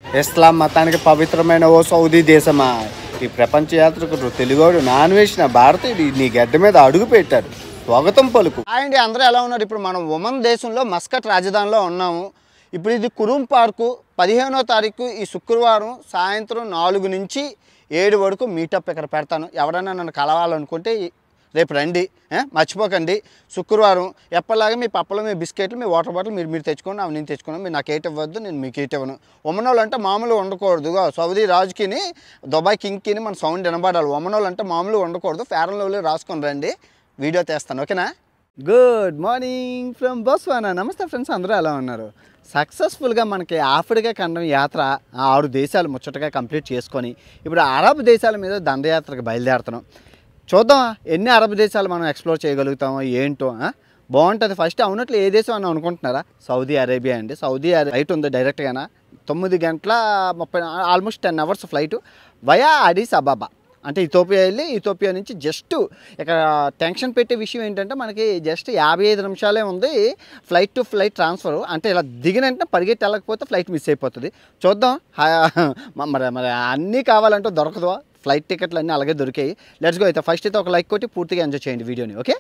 ఇస్లాం మతానికి పవిత్రమైన ఓ సౌదీ దేశమా ఈ ప్రపంచ యాత్రికుడు తెలుగోడు నాన్ వేసిన భారతీయుడు నీ గడ్డ మీద అడుగు పెట్టారు స్వాగతం పలుకు అండి అందరూ ఎలా ఉన్నారు ఇప్పుడు మనం ఒమన్ దేశంలో మస్కట్ రాజధానిలో ఉన్నాము ఇప్పుడు ఇది కురుం పార్కు పదిహేనో తారీఖు ఈ శుక్రవారం సాయంత్రం నాలుగు నుంచి ఏడు వరకు మీటప్ ఇక్కడ పెడతాను ఎవరైనా నన్ను కలవాలనుకుంటే ఈ- రేపు రండి ఏ? మర్చిపోకండి శుక్రవారం ఎప్పటిలాగా మీ పప్పలు మీ బిస్కెట్లు మీ వాటర్ బాటిల్ మీరు మీరు తెచ్చుకోండి అవి నేను తెచ్చుకున్నాను మీరు నాకు ఏటి ఇవ్వద్దు నేను మీకు ఏటి ఇవ్వను ఒమనోళ్ళు అంటే మామూలుగా ఉండకూడదు ఇగో సౌదీ రాజుకిని దుబాయ్ కింగ్కిని మన సౌండ్ వినబడాలి ఒమనోళ్ళు అంటే మామూలుగా ఉండకూడదు ఫేరన్ లవ్లీ రాసుకొని రండి వీడియో తీస్తాను ఓకేనా గుడ్ మార్నింగ్ ఫ్రమ్ బస్వానా నమస్తే ఫ్రెండ్స్ అందరూ ఎలా ఉన్నారు సక్సెస్ఫుల్గా మనకి ఆఫ్రికా ఖండం యాత్ర ఆ ఆరు దేశాలు ముచ్చటగా కంప్లీట్ చేసుకొని ఇప్పుడు అరబ్ దేశాల మీద దండయాత్రకు బయలుదేరుతున్నాం చూద్దాం ఎన్ని అరబ్ దేశాలు మనం ఎక్స్ప్లోర్ చేయగలుగుతామో ఏంటో ఆ? బాగుంటుంది ఫస్ట్ అవునట్లు ఏ దేశం అని అనుకుంటున్నారా సౌదీ అరేబియా అండి సౌదీ అరే ఫ్లైట్ ఉంది డైరెక్ట్గానా తొమ్మిది గంటల ముప్పై almost ten hours flight via Addis Ababa అంటే ఇథోపియా వెళ్ళి ఇథోపియా నుంచి జస్ట్ ఇక్కడ టెన్షన్ పెట్టే విషయం ఏంటంటే మనకి జస్ట్ యాభై ఐదు నిమిషాలే ఉంది ఫ్లైట్ టు ఫ్లైట్ ట్రాన్స్ఫర్ అంటే ఇలా దిగిన వెంటనే పరిగెత్తి వెళ్ళకపోతే ఫ్లైట్ మిస్ అయిపోతుంది చూద్దాం హా- మ- మరి మరి అన్నీ కావాలంటే దొరకదు ఫ్లైట్ టికెట్లు అన్నీ అలాగే దొరికాయి లెట్స్ గో అయితే ఫస్ట్ అయితే ఒక లైక్ కొట్టి పూర్తిగా ఎంజాయ్ చేయండి వీడియోని ఓకే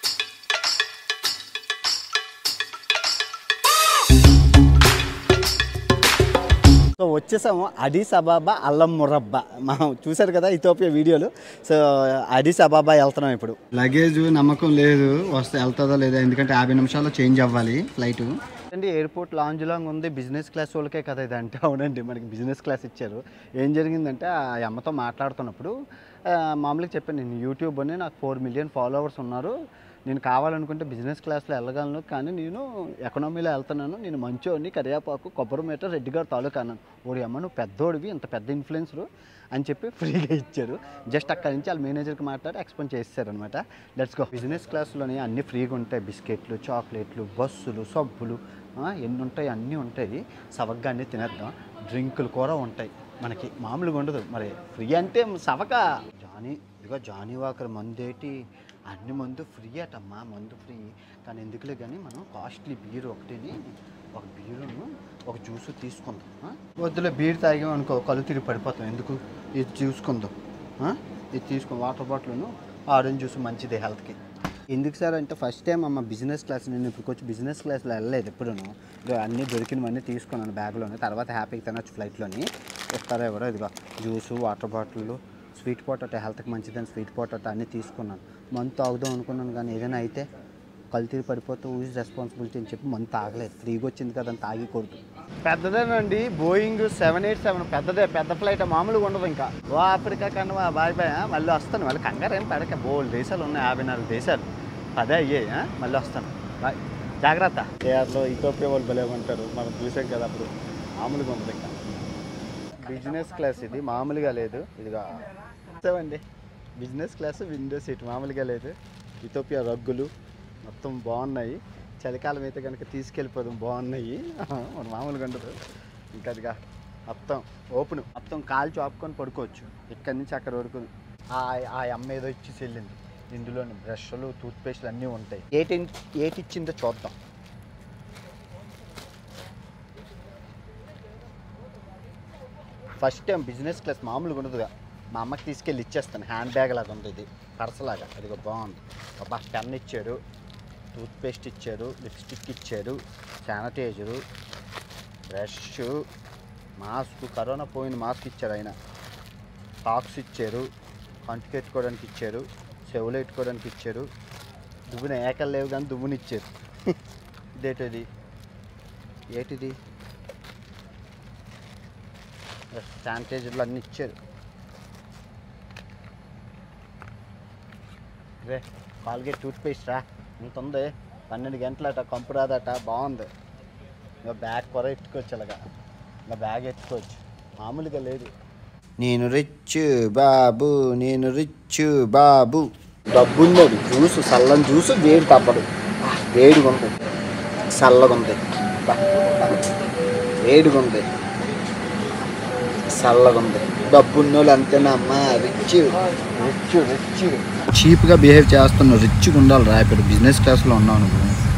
సో వచ్చేసాము అడీస్ అబాబా అల్లం మురబ్బా మనం చూసారు కదా ఇథోపియా వీడియోలు సో అడీస్ అబాబా వెళ్తున్నాం ఇప్పుడు లగేజ్ నమ్మకం లేదు వస్తే వెళ్తుందో లేదో ఎందుకంటే యాభై నిమిషాల్లో చేంజ్ అవ్వాలి ఫ్లైట్ అండి ఎయిర్పోర్ట్ లాంజ్ లాంగ్ ఉంది బిజినెస్ క్లాస్ వాళ్ళకే కదా ఇది అంటే అవునండి మనకి బిజినెస్ క్లాస్ ఇచ్చారు ఏం జరిగిందంటే ఆ అమ్మతో మాట్లాడుతున్నప్పుడు ఆ, మామూలుగా చెప్పాను నేను యూట్యూబ్ అని నాకు ఫోర్ మిలియన్ ఫాలోవర్స్ ఉన్నారు నేను కావాలనుకుంటే బిజినెస్ క్లాస్లో వెళ్ళగలను కానీ నేను ఎకనామీలో వెళ్తున్నాను నేను మంచోడిని కరియాపాకు కొబ్బరి మీట రెడ్డి గారు తాలూకా అన్నాను ఓడి అమ్మ నువ్వు పెద్దోడివి ఇంత పెద్ద ఇన్ఫ్లుయెన్సరు అని చెప్పి ఫ్రీగా ఇచ్చారు జస్ట్ అక్కడి నుంచి వాళ్ళ మేనేజర్కి మాట్లాడి ఎక్స్ప్లెయిన్ చేస్తారనమాట లెట్స్ గో బిజినెస్ క్లాస్లోని అన్ని ఫ్రీగా ఉంటాయి బిస్కెట్లు చాక్లెట్లు బస్సులు సబ్బులు ఆ, ఎన్ని ఉంటాయి అన్నీ ఉంటాయి సవగ్గా అన్నీ తినేద్దాం డ్రింకులు కూడా ఉంటాయి మనకి మామూలుగా ఉండదు మరి ఫ్రీ అంటే సవక జానీ ఇదిగో జానీ వాకర్ మందేటి అన్ని మందు ఫ్రీ అటమ్మా మందు ఫ్రీ కానీ ఎందుకులే కానీ మనం కాస్ట్లీ బీర్ ఒకటిని ఒక బీరును ఒక జ్యూస్ తీసుకుందాం ఆ? వద్దులే బీర్ తాగాం అనుకో కళ్ళు తిరిగి పడిపోతాం ఎందుకు ఇది చూసుకుందాం ఆ? ఇది తీసుకుందాం వాటర్ బాటిల్ను ఆరెంజ్ జ్యూస్ మంచిది హెల్త్కి ఎందుకు సార్ అంటే ఫస్ట్ టైం అమ్మ బిజినెస్ క్లాస్ నేను ఇప్పుడు వచ్చి బిజినెస్ క్లాస్లో వెళ్ళలేదు ఎప్పుడును ఇదిగో అన్నీ దొరికినవన్నీ తీసుకున్నాను బ్యాగ్లోనే తర్వాత హ్యాపీగా తినొచ్చు ఫ్లైట్లోని ఇస్తారా ఎవరో ఇదిగో juice water bottle sweet potato హెల్త్కి మంచిదని స్వీట్ పొటాటో అన్నీ తీసుకున్నాను మంత్ తాగుదాం అనుకున్నాను కానీ ఏదైనా అయితే కల్తీ పడిపోతే ఊజ్ రెస్పాన్సిబిలిటీ అని చెప్పి మంత్ తాగలేదు ఫ్రీగా వచ్చింది కదా అని తాగకూడదు పెద్దదేనండి బోయింగ్ సెవెన్ ఎయిట్ సెవెన్ పెద్దదే పెద్ద ఫ్లైట్ మామూలుగా ఉండదు ఇంకా ఓ ఆఫ్రికా కన్నా బాయ్ బాయ్ ఆ, మళ్ళీ వస్తాను మళ్ళీ కంగారు ఏం పడక బోల్ దేశాలు ఉన్నాయి యాభై నాలుగు దేశాలు పదే అయ్యాయి ఆ, మళ్ళీ వస్తాను బాయ్ జాగ్రత్త ఏఆర్లో ఇథోపియా వాళ్ళు భలే ఉంటారు మనం చూసాం కదా అప్పుడు మామూలుగా ఉండదు ఇంకా బిజినెస్ క్లాస్ ఇది మామూలుగా లేదు ఇదిగా చూసామండి బిజినెస్ క్లాస్ విండో సీట్ మామూలుగా లేదు ఇథోపియా రగ్గులు మొత్తం బాగున్నాయి చలికాలం అయితే కనుక తీసుకెళ్ళిపోదాం బాగున్నాయి మన మామూలుగా ఉండదు ఇంకా అదిగా మొత్తం ఓపెన్ మొత్తం కాలు చాపుకొని పడుకోవచ్చు ఇక్కడి నుంచి అక్కడ వరకు ఆ ఆ అమ్మ ఏదో ఇచ్చి వెళ్ళింది ఇందులోని బ్రష్లు టూత్పేస్ట్లు అన్నీ ఉంటాయి ఏటి ఏటి ఇచ్చిందో చూద్దాం ఫస్ట్ టైం బిజినెస్ క్లాస్ మామూలుగా ఉండదుగా మా అమ్మకి తీసుకెళ్ళి ఇచ్చేస్తాను హ్యాండ్ బ్యాగ్ లాగా ఉంది ఇది పర్స్ లాగా అదిగో బాగుంది అబ్బా పెన్ ఇచ్చాడు టూత్పేస్ట్ ఇచ్చారు లిప్స్టిక్ ఇచ్చారు శానిటైజరు బ్రష్ మాస్క్ కరోనా పోయిన మాస్క్ ఇచ్చారు ఆయన సాక్స్ ఇచ్చారు కంటికి పెట్టుకోవడానికి ఇచ్చారు చెవులు పెట్టుకోవడానికి ఇచ్చారు దువ్వున ఏకలు లేవు కానీ దువ్వుని ఇచ్చారు ఇదేటది ఏటిది శానిటైజర్లు అన్నీ ఇచ్చారు రే కాల్గేట్ టూత్పేస్ట్ రా ఇంత ఉంది పన్నెండు గంటలట కంపు రాదట బాగుంది ఇంకా బ్యాగ్ కూర ఎత్తుకోవచ్చు అలాగా ఇంకా బ్యాగ్ ఎత్తుకోవచ్చు మామూలుగా లేదు నేను రిచ్ బాబు నేను రిచ్ బాబు డబ్బున్నది జ్యూస్ చల్లని జ్యూస్ వేడి తప్పదు వేడిగా ఉంది చల్లగా ఉంది బా. వేడిగా ఉంది చల్లగా ఉంది డబ్బున్నోళ్ళు అంతేనమ్మా రిచ్ రిచ్ రిచ్ చీప్గా బిహేవ్ చేస్తున్నావు రిచ్గా ఉండాలి రా ఇప్పుడు బిజినెస్ క్లాస్లో ఉన్నావు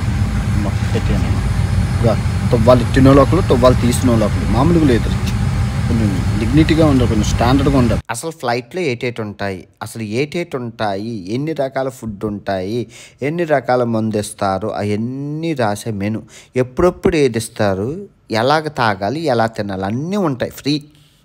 నువ్వు పెట్టాను తువ్వాలి ఇట్టిన వాళ్ళు ఒకరు తువ్వాలి తీసిన వాళ్ళు ఒకరు మామూలుగా లేదు రిచ్ కొంచెం డిగ్నిటీగా ఉండాలి కొంచెం స్టాండర్డ్గా ఉండాలి అసలు ఫ్లైట్లో ఏటేటి ఉంటాయి అసలు ఏటేటి ఉంటాయి ఎన్ని రకాల ఫుడ్ ఉంటాయి ఎన్ని రకాల మందు ఇస్తారు అవన్నీ రాసే మెను ఎప్పుడెప్పుడు ఏది ఇస్తారు ఎలాగ తాగాలి ఎలా తినాలి అన్నీ ఉంటాయి ఫ్రీ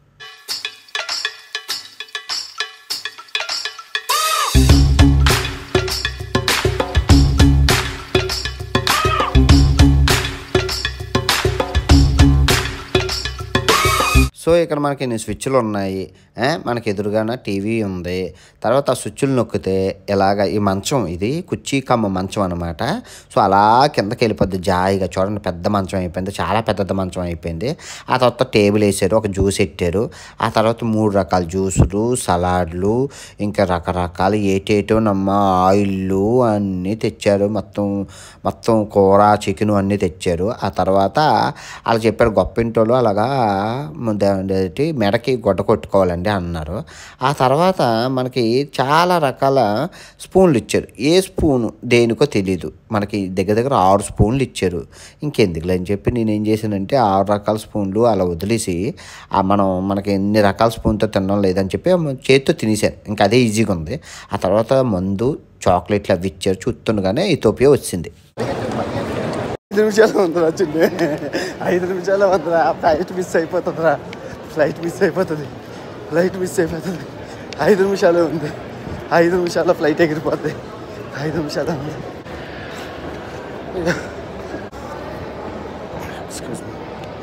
సో ఇక్కడ మనకి ఇన్ని స్విచ్లు ఉన్నాయి ఆ, మనకి ఎదురుగాన టీవీ ఉంది తర్వాత ఆ స్విచ్లు నొక్కితే ఇలాగ ఈ మంచం ఇది కుర్చీ కమ్మ మంచం అనమాట సో అలా కిందకి వెళ్ళిపోద్ది జాయిగా చూడండి పెద్ద మంచం అయిపోయింది చాలా పెద్ద మంచం అయిపోయింది ఆ తర్వాత టేబుల్ వేసారు ఒక జ్యూస్ పెట్టారు ఆ తర్వాత మూడు రకాల జ్యూసులు సలాడ్లు ఇంకా రకరకాల ఏటేటో నమ్మ ఆయిల్లు అన్నీ తెచ్చారు మొత్తం మొత్తం కూర చికెన్ అన్నీ తెచ్చారు ఆ తర్వాత వాళ్ళు చెప్పారు గొప్పింటోళ్ళు అలాగా ద- ఏంటి మెడకి గొడ్డ కొట్టుకోవాలండి అన్నారు ఆ తర్వాత మనకి చాలా రకాల స్పూన్లు ఇచ్చారు ఏ స్పూను దేనికో తెలీదు మనకి దగ్గర దగ్గర ఆరు స్పూన్లు ఇచ్చారు ఇంకెందుకులే అని చెప్పి నేను ఏం చేశానంటే ఆరు రకాల స్పూన్లు అలా వదిలేసి ఆ మనం మనకి ఎన్ని రకాల స్పూన్తో తినడం లేదని చెప్పి ఆ చేతితో తినేసాను ఇంకా అదే ఈజీగా ఉంది ఆ తర్వాత మందు చాక్లెట్లు అవి ఇచ్చారు చూస్తుండగానే ఇథోపియా వచ్చింది ఐదు నిమిషాలు ఉందిరా చిన్ని ఐదు నిమిషాలు ఉందిరా ఫ్లైట్ మిస్ అయిపోతుందిరా ఫ్లైట్ మిస్ అయిపోతుంది ఫ్లైట్ మిస్ అయిపోతుంది ఐదు నిమిషాలు ఉంది ఐదు నిమిషాల్లో ఫ్లైట్ ఎగిరిపోద్ది ఐదు నిమిషాలు ఉంది Excuse me.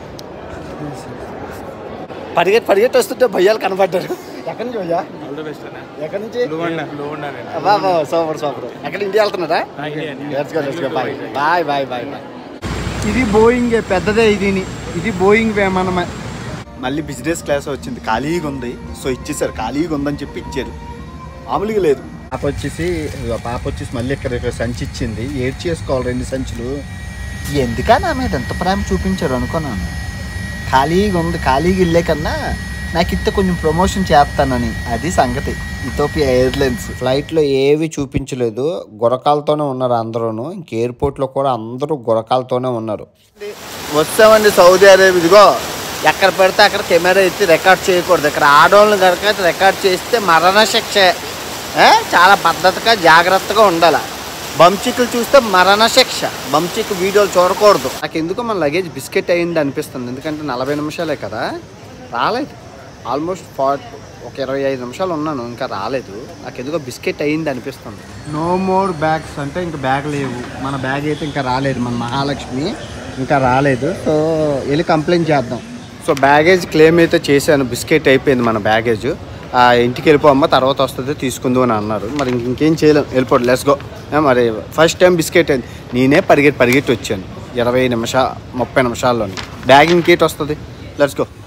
పరిగెట్టి పరిగెట్టి వస్తుంటే భయ్యాలు కనపడ్డారు ఎక్కడి నుంచి భయ్యా ఎక్కడి నుంచి సూపర్ సూపర్ ఎక్కడ ఇండియా వెళ్తున్నారా Let's go, let's go. Bye. Bye, bye, bye, bye. ఇది బోయింగ్ పెద్దదే ఇది ఇది బోయింగ్ విమానమే మళ్ళీ బిజినెస్ క్లాస్ వచ్చింది ఖాళీగా ఉంది సో ఇచ్చేసారు ఖాళీగా ఉందని చెప్పి ఇచ్చారు మామూలుగా లేదు పాప వచ్చేసి ఇదిగో పాప వచ్చేసి మళ్ళీ ఇక్కడ ఇక్కడ సంచి ఇచ్చింది ఏడ్ చేసుకోవాలి రెండు సంచులు ఎందుకా నా మీద ఎంత ప్రేమ చూపించారు అనుకున్నాను ఖాళీగా ఉంది ఖాళీగా ఇల్లే కన్నా నాకు ఇస్తే కొంచెం ప్రమోషన్ చేస్తానని అది సంగతి ఇథోపియా ఎయిర్లైన్స్ ఫ్లైట్లో ఏవి చూపించలేదు గురకాలతోనే ఉన్నారు అందరూ ఇంక ఎయిర్పోర్ట్లో కూడా అందరూ గురకాలతోనే ఉన్నారు వచ్చామండి సౌదీ అరేబియా ఇదిగో ఎక్కడ పెడితే అక్కడ కెమెరా ఎత్తి రికార్డ్ చేయకూడదు ఇక్కడ ఆడవాళ్ళని కనుక రికార్డ్ చేస్తే మరణ శిక్ష ఏ? చాలా పద్ధతిగా జాగ్రత్తగా ఉండాలి బంచిక్లు చూస్తే మరణ శిక్ష బంచిక్ వీడియోలు చూడకూడదు నాకు ఎందుకో మన లగేజ్ బిస్కెట్ అయింది అనిపిస్తుంది ఎందుకంటే నలభై నిమిషాలే కదా రాలేదు ఆల్మోస్ట్ ఫార్టీ ఒక ఇరవై ఐదు నిమిషాలు ఉన్నాను ఇంకా రాలేదు నాకు ఎందుకో బిస్కెట్ అయింది అనిపిస్తుంది నో మోర్ బ్యాగ్స్ అంటే ఇంకా బ్యాగ్ లేవు మన బ్యాగ్ అయితే ఇంకా రాలేదు మన మహాలక్ష్మి ఇంకా రాలేదు సో వెళ్ళి కంప్లైంట్ చేద్దాం సో బ్యాగేజ్ క్లెయిమ్ అయితే చేశాను బిస్కెట్ అయిపోయింది మన బ్యాగేజ్ ఆ ఇంటికి వెళ్ళిపోమ్మ తర్వాత వస్తుంది తీసుకుందు అని అన్నారు మరి ఇంక ఇంకేం చేయలేం వెళ్ళిపోడు లెస్ గో మరి ఫస్ట్ టైం బిస్కెట్ అయింది నేనే పరిగెట్టి పరిగెట్టి వచ్చాను ఇరవై నిమిషా ముప్పై నిమిషాల్లోని బ్యాగ్ ఇంకేటి వస్తుంది లెట్స్ గో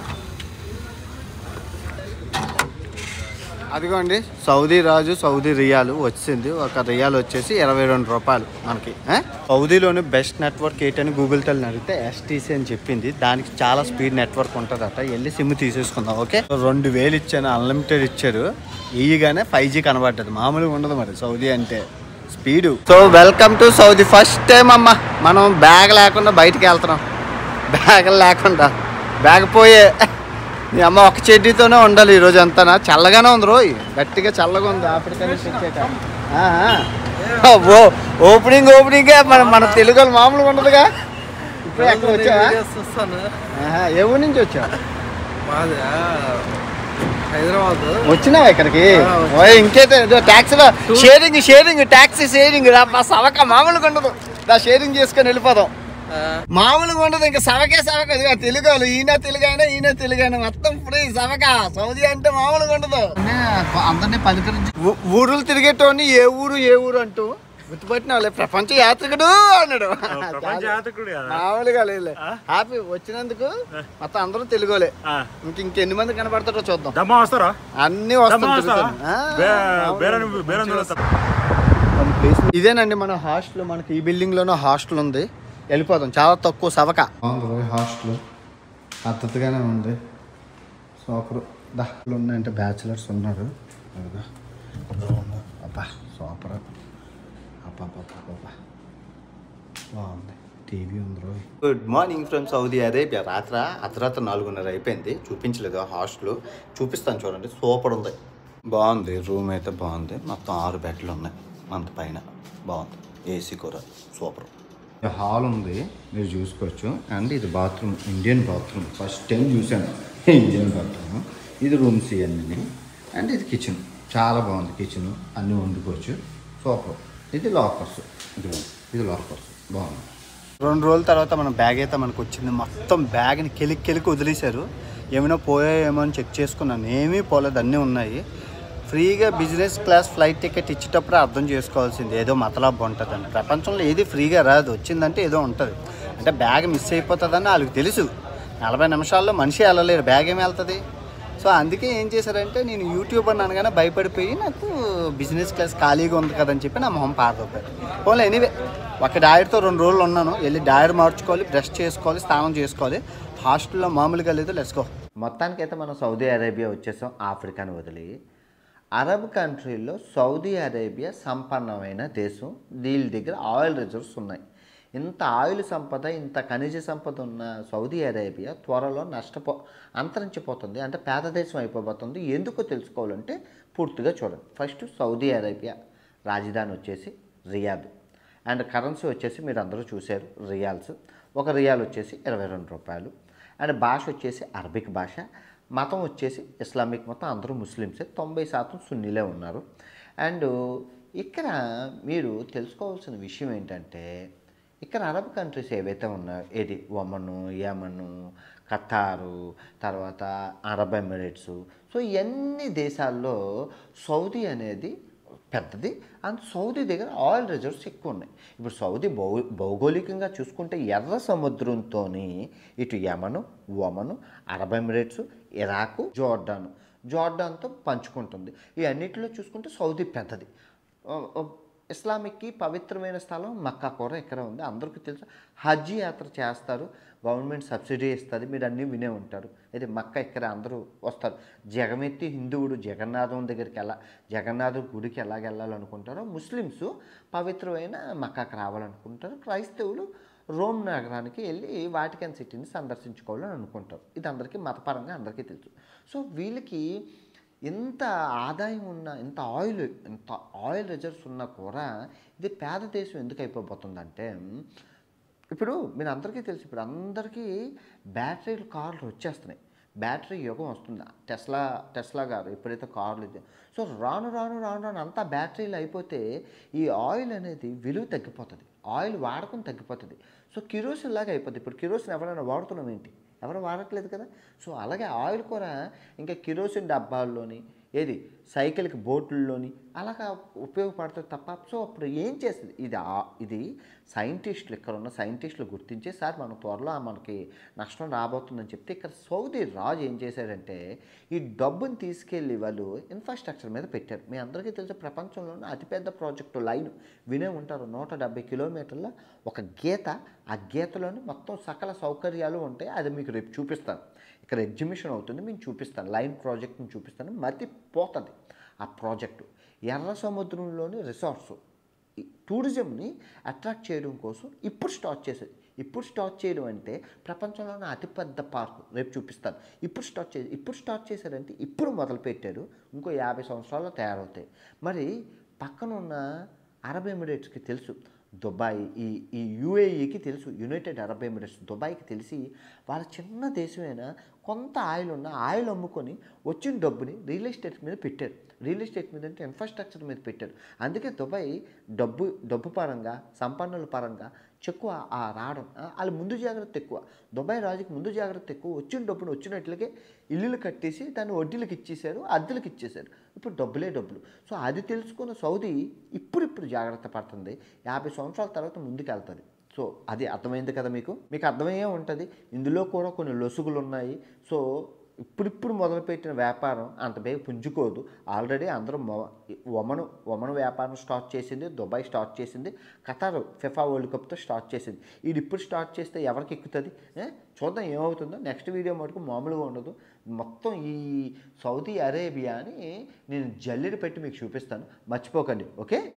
అదిగోండి సౌదీ రాజు సౌదీ రియాలు వచ్చింది ఒక రియాల్ వచ్చేసి ఇరవై రెండు రూపాయలు మనకి ఆ? సౌదీలోని బెస్ట్ నెట్వర్క్ ఏంటని గూగుల్ తల్లి అడిగితే ఎస్టీసీ అని చెప్పింది దానికి చాలా స్పీడ్ నెట్వర్క్ ఉంటుందట వెళ్ళి సిమ్ తీసేసుకుందాం ఓకే రెండు వేలు ఇచ్చాను అన్లిమిటెడ్ ఇచ్చారు ఇయ్యగానే ఫైవ్ జీ కనబడ్డది మామూలుగా ఉండదు మరి సౌదీ అంటే speed so welcome to Saudi first time అమ్మ మనం బ్యాగ్ లేకుండా బయటికి వెళ్తున్నాం బ్యాగ్ లేకుండా బ్యాగ్ పోయే మీ అమ్మ ఒక చెడ్డీతోనే ఉండాలి ఈ రోజు అంతా చల్లగానే ఉంది రోయ్ గట్టిగా చల్లగా ఉంది ఆఫ్రికా నుంచి వచ్చాక ఆహా. అబ్బో ఓపెనింగ్ ఓపెనింగ్ మన మన తెలుగు వాళ్ళు మామూలుగా ఉండదుగా ఇప్పుడు ఎక్కడ వచ్చావా ఆహా, ఏ ఊరి నుంచి వచ్చావు హైదరాబాద్ వచ్చినావా ఇక్కడికి ఓయ్, ఇంకైతే ట్యాక్సీలో షేరింగ్ షేరింగ్ ట్యాక్సీ షేరింగ్ రా మా సవక మామూలుగా ఉండదు దా షేరింగ్ చేసుకొని వెళ్ళిపోదాం మామూలుగా ఉండదు ఇంకా సవకే సవక ఇదిగో తెలుగు వాళ్ళు ఈయన తెలుగు అయినా ఈయన తెలుగు అయినా మొత్తం ఫ్రీ సవక సౌదీ అంటే మామూలుగా ఉండదు అందరినీ పలకరించి ఊ- ఊరులు తిరిగేటోని ఏ ఊరు ఏ ఊరు అంటూ గుర్తుపట్టిన వాళ్ళే ప్రపంచ యాత్రికుడు అన్నాడు మామూలుగా లేదు హ్యాపీ వచ్చినందుకు మొత్తం అందరూ తెలుగులే ఇంక ఇంకెన్ని మంది కనబడతారో చూద్దాం దమ్మా వస్తారా అన్ని వస్తాం దమ్మా వస్తారా తిరుగుతాం. ఆ, బే- మామూలుగా బేరం ఉంది. బేరం చూడొస్తా. మన ప్లేస్ ఇదేనండి మన హాస్టల్ మనకి ఈ బిల్డింగ్ లోనే హాస్టల్ ఉంది వెళ్ళిపోదాం చాలా తక్కువ సవక హాస్టల్ పద్ధతిగానే ఉంది సూపర్ దహలు ఉన్నాయంటే బ్యాచిలర్స్ ఉన్నారు అదిగో. రూమ్. అబ్బా సూపర్ అబ్బా అబ్బా అబ్బా బాగుంది టీవీ ఉందిరో good morning from Saudi Arabia రాత్ర అర్ధరాత్రి నాలుగున్నర అయిపోయింది చూపించలేదు హాస్టల్ చూపిస్తాను చూడండి సూపర్ ఉంది బాగుంది రూమ్ అయితే బాగుంది మొత్తం ఆరు బెడ్లు ఉన్నాయి అంత పైన బాగుంది ఏసీ కూడా సూపర్ హాల్ ఉంది మీరు చూసుకోవచ్చు అండ్ ఇది bathroom Indian bathroom first time చూశాను ఇండియన్ బాత్రూమ్ ఇది రూమ్స్ ఇవన్నీ అండ్ ఇది కిచెన్ చాలా బాగుంది కిచెన్ అన్నీ వండుకోవచ్చు సూపర్ ఇది లాకర్స్ ఇది ఇది లాకర్స్ బాగుంది రెండు రోజుల తర్వాత మన బ్యాగ్ అయితే మనకు వచ్చింది మొత్తం బ్యాగ్ని కెలికి కెలికి వదిలేశారు ఏమైనా పోయాయేమో అని చెక్ చేసుకున్నాను ఏమీ పోలేదు అన్నీ ఉన్నాయి ఫ్రీగా బిజినెస్ క్లాస్ ఫ్లైట్ టికెట్ ఇచ్చేటప్పుడు అర్థం చేసుకోవాల్సింది ఏదో మతలాభం ఉంటుందండి ప్రపంచంలో ఏది ఫ్రీగా రాదు వచ్చిందంటే ఏదో ఉంటుంది అంటే బ్యాగ్ మిస్ అయిపోతుందని వాళ్ళకి తెలుసు నలభై నిమిషాల్లో మనిషి వెళ్ళలేరు బ్యాగ్ ఏమి వెళ్తుంది సో అందుకే ఏం చేశారంటే నేను యూట్యూబ్ అన్నాను కానీ భయపడిపోయి నాకు బిజినెస్ క్లాస్ ఖాళీగా ఉంది కదని చెప్పి నా మొహం పారదొప్పారు పోలే ఎనీవే ఒక డాయర్తో రెండు రోజులు ఉన్నాను వెళ్ళి డాయర్ మార్చుకోవాలి బ్రష్ చేసుకోవాలి స్నానం చేసుకోవాలి హాస్టల్లో మామూలుగా లేదు లెట్స్కో మొత్తానికైతే మనం సౌదీ అరేబియా వచ్చేసాం ఆఫ్రికాని వదిలి అరబ్ కంట్రీల్లో సౌదీ అరేబియా సంపన్నమైన దేశం దీని దగ్గర ఆయిల్ రిజర్వ్స్ ఉన్నాయి ఇంత ఆయిల్ సంపద ఇంత ఖనిజ సంపద ఉన్న సౌదీ అరేబియా త్వరలో నష్టపో అంతరించిపోతుంది అంటే పేద దేశం అయిపోబోతుంది ఎందుకో తెలుసుకోవాలంటే పూర్తిగా చూడండి ఫస్ట్ సౌదీ అరేబియా రాజధాని వచ్చేసి రియాద్ అండ్ కరెన్సీ వచ్చేసి మీరు అందరూ చూశారు రియాల్స్ ఒక రియాల్ వచ్చేసి ఇరవై రెండు రూపాయలు అండ్ భాష వచ్చేసి అరబిక్ భాష మతం వచ్చేసి ఇస్లామిక్ మతం అందరూ ముస్లిమ్సే తొంభై శాతం సున్నీలే ఉన్నారు అండ్ ఇక్కడ మీరు తెలుసుకోవాల్సిన విషయం ఏంటంటే ఇక్కడ అరబ్ కంట్రీస్ ఏవైతే ఉన్నాయో ఏది ఒమను యమను ఖతారు తర్వాత అరబ్ ఎమిరేట్స్ సో ఇవన్నీ దేశాల్లో సౌదీ అనేది పెద్దది అండ్ సౌదీ దగ్గర ఆయిల్ రిజర్వ్స్ ఎక్కువ ఉన్నాయి ఇప్పుడు సౌదీ భౌ భౌగోళికంగా చూసుకుంటే ఎర్ర సముద్రంతో ఇటు Yemen Oman Arab Emirates Iraq Jordan జోర్డాన్తో పంచుకుంటుంది ఈ అన్నిటిలో చూసుకుంటే సౌదీ పెద్దది ఆ, ఆ, ఇస్లామిక్కి పవిత్రమైన స్థలం మక్కా కూడా ఇక్కడ ఉంది అందరికీ తెలుసు హజ్ యాత్ర చేస్తారు గవర్నమెంట్ సబ్సిడీ ఇస్తుంది మీరు అన్నీ వినే ఉంటారు అయితే మక్కా ఇక్కడ అందరూ వస్తారు జగమెత్తి హిందువుడు జగన్నాథం దగ్గరికి ఎలా జగన్నాథుడి గుడికి ఎలాగ వెళ్ళాలనుకుంటారో ముస్లిమ్స్ పవిత్రమైన మక్కాకి రావాలనుకుంటారు క్రైస్తవులు రోమ్ నగరానికి వెళ్ళి వాటికన్ సిటీని సందర్శించుకోవాలని అనుకుంటారు ఇది అందరికీ మతపరంగా అందరికీ తెలుసు సో వీళ్ళకి ఇంత ఆదాయం ఉన్న ఇంత ఆయిల్ ఇంత ఆయిల్ రిజర్వ్స్ ఉన్నా కూడా ఇది పేద దేశం ఎందుకు అయిపోతుందంటే ఇప్పుడు మీరు అందరికీ తెలుసు ఇప్పుడు అందరికీ బ్యాటరీ కార్లు వచ్చేస్తున్నాయి బ్యాటరీ యుగం వస్తుంది టెస్లా టెస్లా గారు ఎప్పుడైతే కార్లు ఇది సో రాను రాను రాను రాను అంతా బ్యాటరీలు అయిపోతే ఈ ఆయిల్ అనేది విలువ తగ్గిపోతుంది ఆయిల్ వాడకం తగ్గిపోతుంది సో కిరోసిన్ లాగా అయిపోతుంది ఇప్పుడు కిరోసిన్ ఎవరైనా వాడుతున్నాం ఏంటి ఎవరు వాడట్లేదు కదా సో అలాగే ఆయిల్ కూడా ఇంకా కిరోసిన్ డబ్బాల్లోని ఏది సైకిల్కి బోట్లలోని అలాగా ఉపయోగపడుతుంది తప్ప సో అప్పుడు ఏం చేస్తుంది ఇది ఆ- ఇది సైంటిస్టులు ఇక్కడ ఉన్న సైంటిస్టులు గుర్తించి సార్ మన త్వరలో మనకి నష్టం రాబోతుందని చెప్తే ఇక్కడ సౌదీ రాజు ఏం చేశాడంటే ఈ డబ్బుని తీసుకెళ్ళి వాళ్ళు ఇన్ఫ్రాస్ట్రక్చర్ మీద పెట్టారు మీ అందరికీ తెలుసు ప్రపంచంలోనే అతిపెద్ద ప్రాజెక్టు లైన్ వినే ఉంటారు నూట డెబ్బై కిలోమీటర్ల ఒక గీత ఆ గీతలోని మొత్తం సకల సౌకర్యాలు ఉంటాయి అది మీకు రేపు చూపిస్తాను ఇక్కడ ఎగ్జిబిషన్ అవుతుంది మేము చూపిస్తాను లైన్ ప్రాజెక్ట్ని చూపిస్తాను మతి పోతుంది ఆ ప్రాజెక్టు ఎర్ర సముద్రంలోని రిసార్ట్స్ ఈ టూరిజంని అట్రాక్ట్ చేయడం కోసం ఇప్పుడు స్టార్ట్ చేసేది ఇప్పుడు స్టార్ట్ చేయడం అంటే ప్రపంచంలోనే అతిపెద్ద పార్కు రేపు చూపిస్తాను ఇప్పుడు స్టార్ట్ చేసి ఇప్పుడు స్టార్ట్ చేశారంటే ఇప్పుడు మొదలు పెట్టారు ఇంకో యాభై సంవత్సరాల్లో తయారవుతాయి మరి పక్కన ఉన్న అరబ్ ఎమిరేట్స్కి తెలుసు దుబాయ్ ఈ ఈ యూఏఈకి తెలుసు యునైటెడ్ అరబ్ ఎమిరేట్స్ దుబాయ్కి తెలిసి వాళ్ళ చిన్న దేశమైనా కొంత ఆయిల్ ఉన్న ఆయిల్ అమ్ముకొని వచ్చిన డబ్బుని రియల్ ఎస్టేట్ మీద పెట్టారు రియల్ ఎస్టేట్ మీద అంటే ఇన్ఫ్రాస్ట్రక్చర్ మీద పెట్టారు అందుకే దుబాయ్ డబ్బు డబ్బు పరంగా సంపన్నుల పరంగా చెక్కువ ఆ రావడం ఆ, వాళ్ళ ముందు జాగ్రత్త ఎక్కువ దుబాయ్ రాజుకి ముందు జాగ్రత్త ఎక్కువ వచ్చిన డబ్బును వచ్చినట్లకే ఇల్లులు కట్టేసి దాన్ని వడ్డీలకు ఇచ్చేశారు అద్దెలకు ఇచ్చేశారు ఇప్పుడు డబ్బులే డబ్బులు సో అది తెలుసుకున్న సౌదీ ఇప్పుడిప్పుడు జాగ్రత్త పడుతుంది యాభై సంవత్సరాల తర్వాత ముందుకు వెళ్తుంది సో అది అర్థమైంది కదా మీకు మీకు అర్థమయ్యే ఉంటుంది ఇందులో కూడా కొన్ని లొసుగులు ఉన్నాయి సో ఇప్పుడిప్పుడు మొదలుపెట్టిన వ్యాపారం అంత బేగ పుంజుకోదు ఆల్రెడీ అందరూ మొ- ఒమను ఒమను వ్యాపారం స్టార్ట్ చేసింది దుబాయ్ స్టార్ట్ చేసింది ఖతార్ ఫిఫా వరల్డ్ కప్తో స్టార్ట్ చేసింది ఇది ఇప్పుడు స్టార్ట్ చేస్తే ఎవరికి ఎక్కుతుంది ఏ? చూద్దాం ఏమవుతుందో నెక్స్ట్ వీడియో మటుకు మామూలుగా ఉండదు మొత్తం ఈ సౌదీ అరేబియాని నేను జల్లెడ పెట్టి మీకు చూపిస్తాను మర్చిపోకండి ఓకే